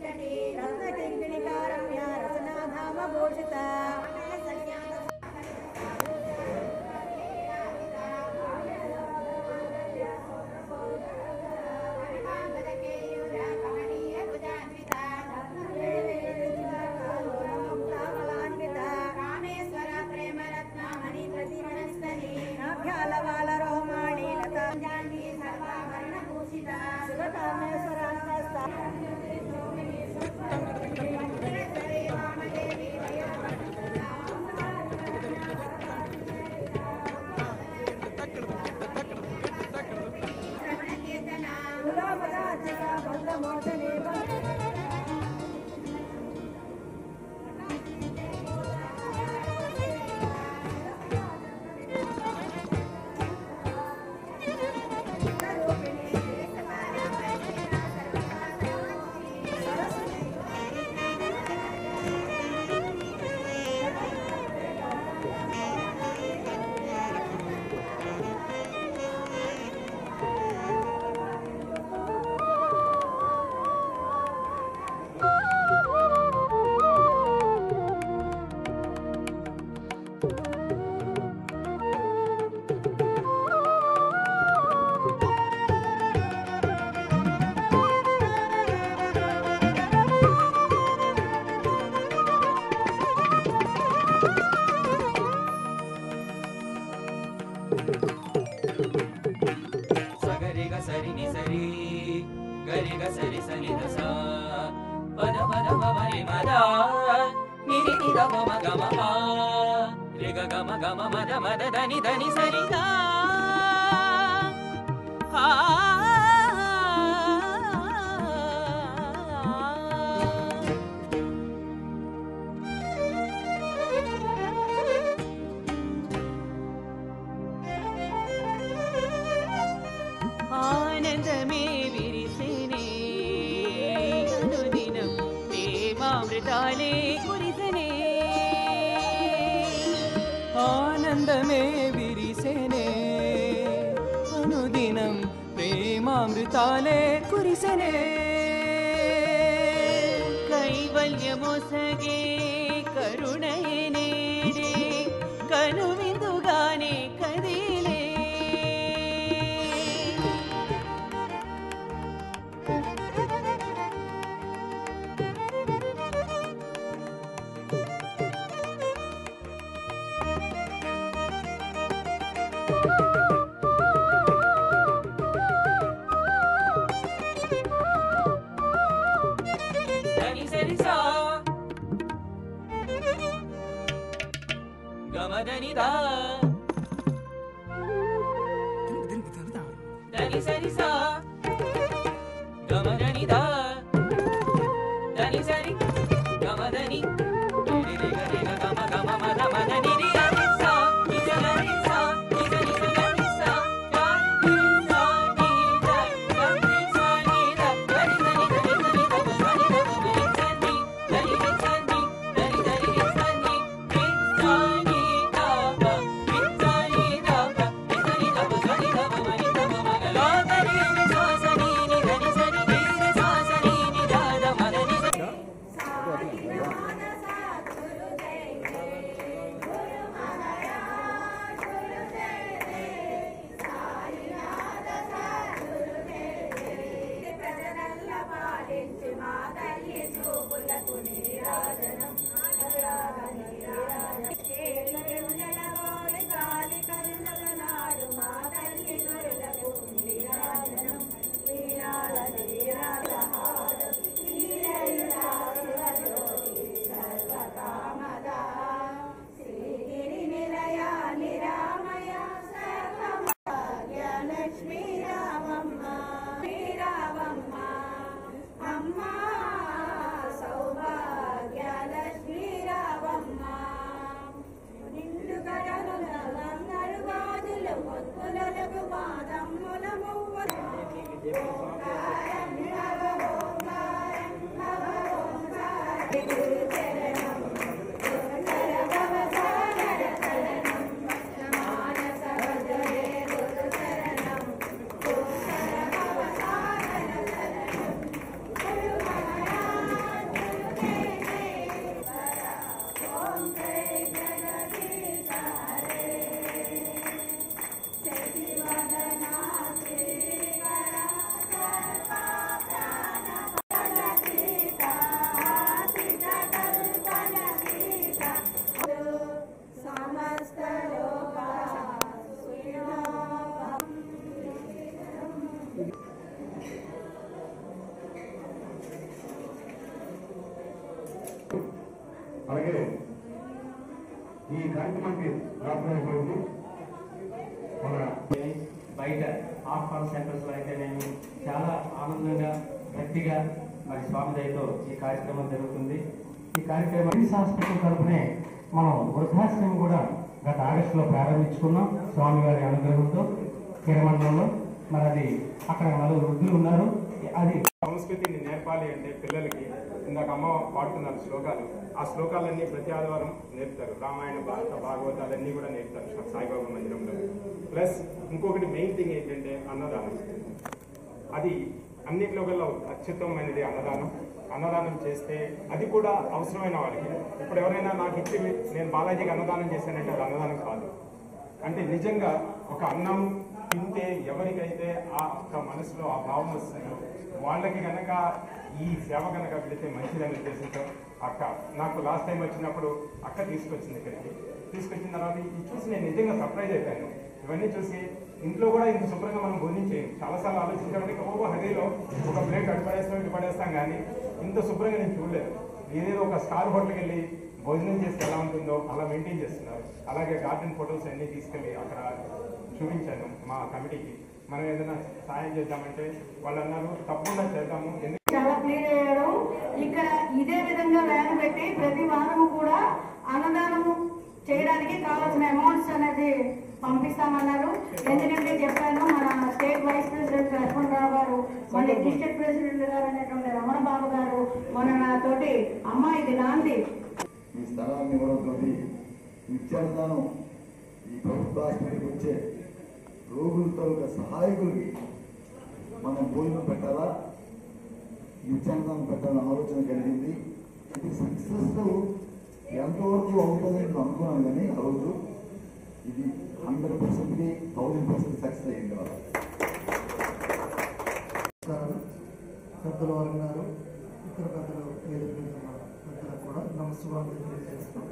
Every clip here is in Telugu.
రత్నకింకిణికారమ్య రచనాధామ భూషిత నాభ్యాలవాల రోమాణి లతా శివకామేశ్వరాన్వస్త గులాబరాజిక బంధమోచనే సగరిగ సరిని సరి గరిగ సరి సని దస పద పద మమరి మద నిరి నిద మమ గమ పా రిగ గమ గమ మద మద దని దని సరిగా ఆ ఆనందమే విరిసినే అనుదినం ప్రేమామృతాలే కురిసనే ఆనందమే విరిసెనే అనుదినం ప్రేమామృతాలే కురిసెనే కైవల్యమొసగే కరుణయే నేడే కనువిందుగానే కదిలే దని సరి సా గమదని దా దని సరి సా గమదని దా దని సరి గమదని రి రి గ రి గ గమ గమ మద మద ని రి రి రి సా ని జ ల రి సా ని జ ని జ ల రి సా గా రి సా ని ద గ రి సా ని ద గ రి స ని ద రి స ని ద గ స ని ద గ రి స ని ద రి రి స ని ద రి ద రి రి స ని రి సా ని ద గ రి సా ని ద గ రి స ని ద గ స ని ద గ మ ని ద మ మ గ ల ద రి రి సా స ని ని ద రి స ని రి రి సా స ని ని ద ద మ ద ని స లక్ష్మీ రామమ్మ శ్రీరామమ్మ అమ్మ సౌభాగ్య లక్ష్మీ రామమ్మ నిండు గడలు బంగారు గాజులు మొత్తులకు మాదమ్ముల మువ్వలు ఓంకారం నవ ఓంకారం నవ ఓంకారం గురు చరణం గురుతర భవ సాగర చరణం మానస భజరే గురు చరణం గురుతర భవ సాగర చరణం గురు మహారాజ్ అలాగే ఈ కార్యక్రమానికి రాబోయేటువంటి మన బయట హాట్ ఫాల్ సెంటర్స్ లో అయితేనేమి చాలా ఆనందంగా గట్టిగా మరి స్వామి దయతో ఈ కార్యక్రమం జరుగుతుంది ఈ కార్యక్రమం మెడిస్ హాస్పిటల్ తరఫునే మనం వృద్ధాశ్రమం కూడా గత ఆగస్టులో ప్రారంభించుకున్నాం స్వామివారి అనుగ్రహంతో కిరమండలంలో మరి అది అక్కడ నలుగురు వృద్ధులు ఉన్నారు అది సంస్కృతిని నేర్పాలి అంటే పిల్లలకి ఇందాక అమ్మ పాడుతున్నారు శ్లోకాలు ఆ శ్లోకాలన్నీ ప్రతి ఆదివారం నేర్పుతారు రామాయణ భారత భాగవతాలన్నీ కూడా నేర్పుతారు సాయిబాబా మందిరంలో ప్లస్ ఇంకొకటి మెయిన్ థింగ్ ఏంటంటే అన్నదానం అది అన్నిట్లో కల్లా అత్యుత్తమైనది అన్నదానం అన్నదానం చేస్తే అది కూడా అవసరమైన వాళ్ళకి ఇప్పుడు ఎవరైనా నాకు ఇచ్చి నేను బాలాజీకి అన్నదానం చేశానంటే అది అన్నదానం కాదు అంటే నిజంగా ఒక అన్నం తింటే ఎవరికైతే ఆ ఒక్క మనసులో ఆ భావం వస్తుందో వాళ్ళకి కనుక ఈ సేవ కనుక వెళితే మంచిదని ఉద్దేశంతో అక్క నాకు లాస్ట్ టైం వచ్చినప్పుడు అక్క తీసుకొచ్చింది ఇక్కడికి తీసుకొచ్చిన తర్వాత ఇది చూసి నేను నిజంగా సర్ప్రైజ్ అయిపోయాను ఇవన్నీ చూసి ఇంట్లో కూడా ఇంత శుభ్రంగా మనం భోజించేయం చాలాసార్లు ఆలోచించామంటే ఓ హరీలో ఒక ప్లేట్ అటు పడేస్తాం ఇటు పడేస్తాం కానీ ఇంత శుభ్రంగా నేను చూడలేదు ఏదేదో ఒక స్టార్ హోటల్కి వెళ్ళి భోజనం చేస్తే ఎలా ఉంటుందో అలా మెయింటైన్ చేస్తున్నారు అలాగే గార్డెన్ ఫొటోస్ అన్నీ తీసుకెళ్ళి అక్కడ చూపించాను మా కమిటీకి మనం ఏదైనా సాయం చేద్దామంటే వాళ్ళు అన్నారు తప్పకుండా చేద్దాము ఎందుకు చాలా క్లియర్ అయ్యారు ఇక్కడ ఇదే విధంగా వ్యాన్ పెట్టి ప్రతి వారము కూడా అన్నదానము చేయడానికి కావాల్సిన అమౌంట్స్ అనేది పంపిస్తామన్నారు ఎందుకంటే చెప్పాను మన స్టేట్ వైస్ ప్రెసిడెంట్ లక్ష్మణరావు గారు మన డిస్ట్రిక్ట్ ప్రెసిడెంట్ గారు అనేటువంటి రమణ బాబు గారు మన నాతోటి అమ్మ ఇది నాంది ఈ స్థలాన్ని ఇవ్వడంతో నిత్యాన్నదానం ఈ ప్రభుత్వ ఆసుపత్రికి వచ్చే రోగుల తాలూకా సహాయకులకి మనం భోజనం పెట్టాలా నిత్యాన్నదానం పెట్టాలన్న ఆలోచన కలిగింది ఇది సక్సెస్ ఎంతవరకు అవుతుందని నేను అనుకున్నాను కానీ ఆ రోజు ఇది హండ్రెడ్ పర్సెంట్కి థౌజండ్ పర్సెంట్ సక్సెస్ అయింది వాళ్ళ పెద్దల వారు గారు ఇతర పెద్దలు వేదిక మీద ఉన్న పెద్దలకు కూడా నమస్కారం తెలియజేస్తాం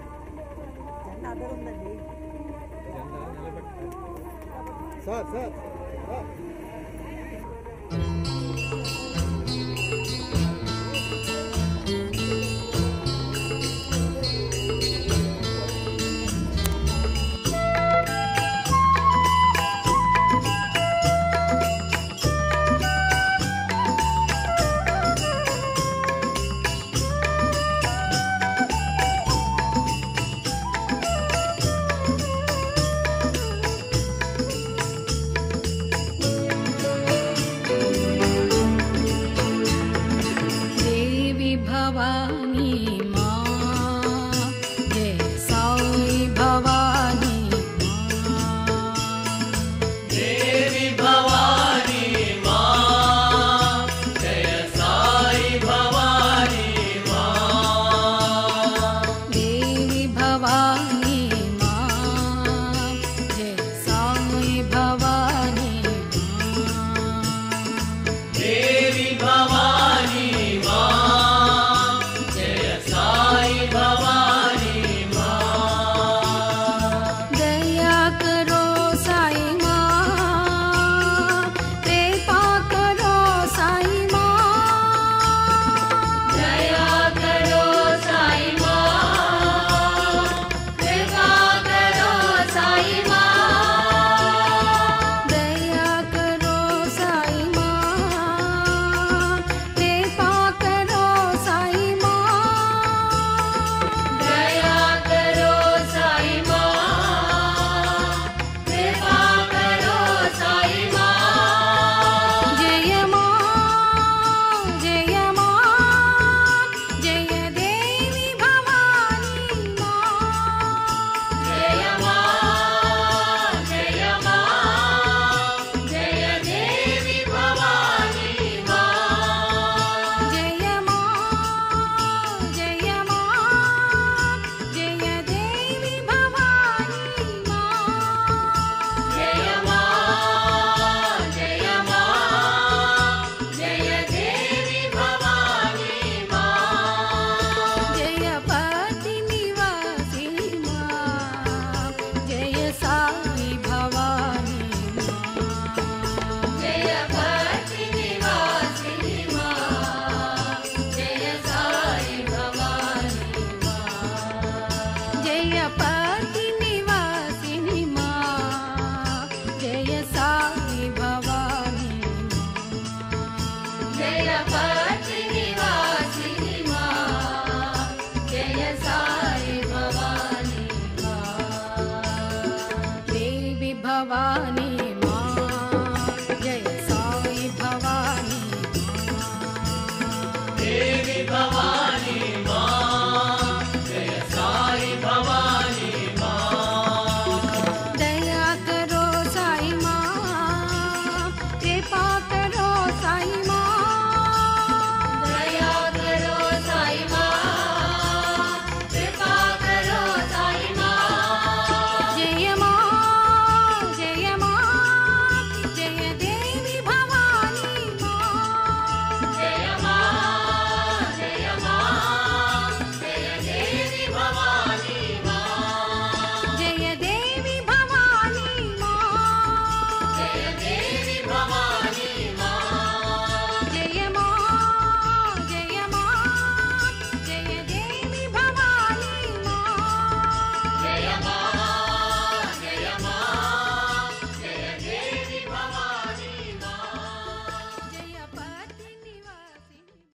సార్ సార్